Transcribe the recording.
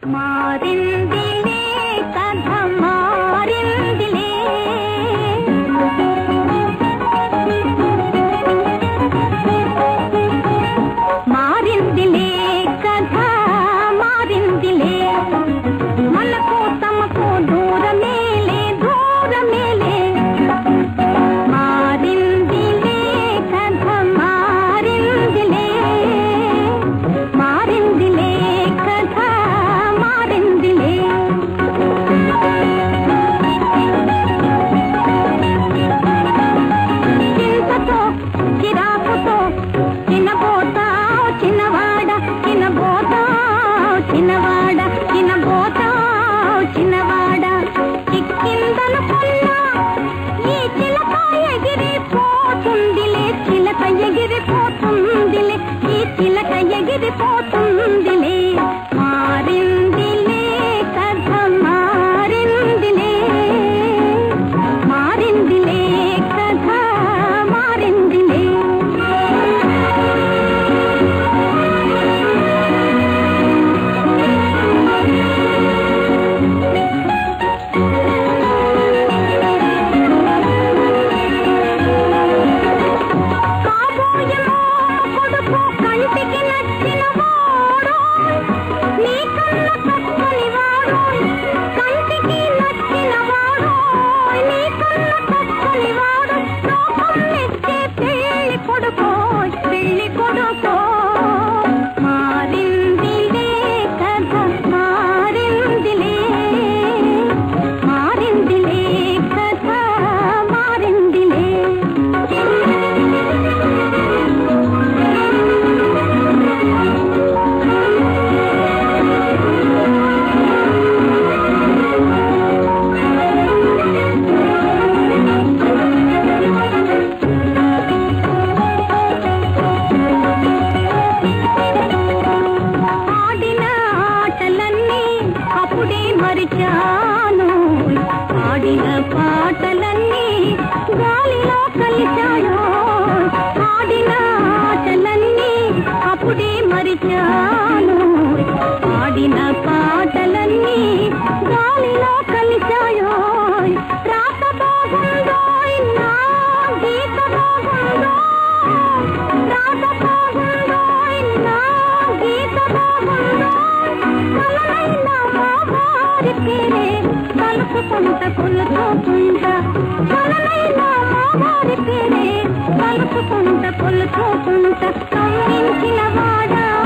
మారిందిలే కథ మారిందిలే మారిందిలే కథ మారిందిలే మనకు తమకు దూరమేలే దూరమేలే మారిందిలే కథ మారిందిలే మారిందిలే కథ మారిందిలే చింతతో చిరాకుతో చిన్నబోతా చిన్నవాడ చిన్నబోతా చిన్నవాడ చిన్నబోతా చిన్నవాడ చిక్కిందనుకున్నా ఈ చిలక ఎగిరిపోతుందిలే చిలక ఎగిరిపోతుందిలే ఈ చిలక ఎగిరిపోతుందిలే మారిందిలే కథ మారిందిలే మారిందిలే కథ మారిందిలే కాబోయే కొడుకు కంటికి నచ్చిన వాడు నీ కన్న తప్పని వాడు కంటికి నచ్చిన వాడు నీ కన్న తప్పని వాడు లోకం మెచ్చే పెళ్లి కొడుకు పెళ్లి కొడుకు మారిందిలే కథ మారిందిలే మారిందిలే కథ మారిందిలే ఆడిన ఆటలన్నీ అప్పుడే మరిచాను ఆడిన పాటలన్నీ గాలిలో కలిశాను ఆడిన ఆటలన్నీ అప్పుడే మరిచాను ఆడిన పాటలన్నీ గాలిలో కలిశాయో రాత బాగుందో నా గీత బాగుందో రాత బాగుందో నా గీత బాగుందో కలనైన మా వారి పేరే కలుపుకుంట కొలుచుకుంట కలనైన మా వారి పేరే కలుపుకుంట కొలుచుకుంట కమ్మించిన వాడా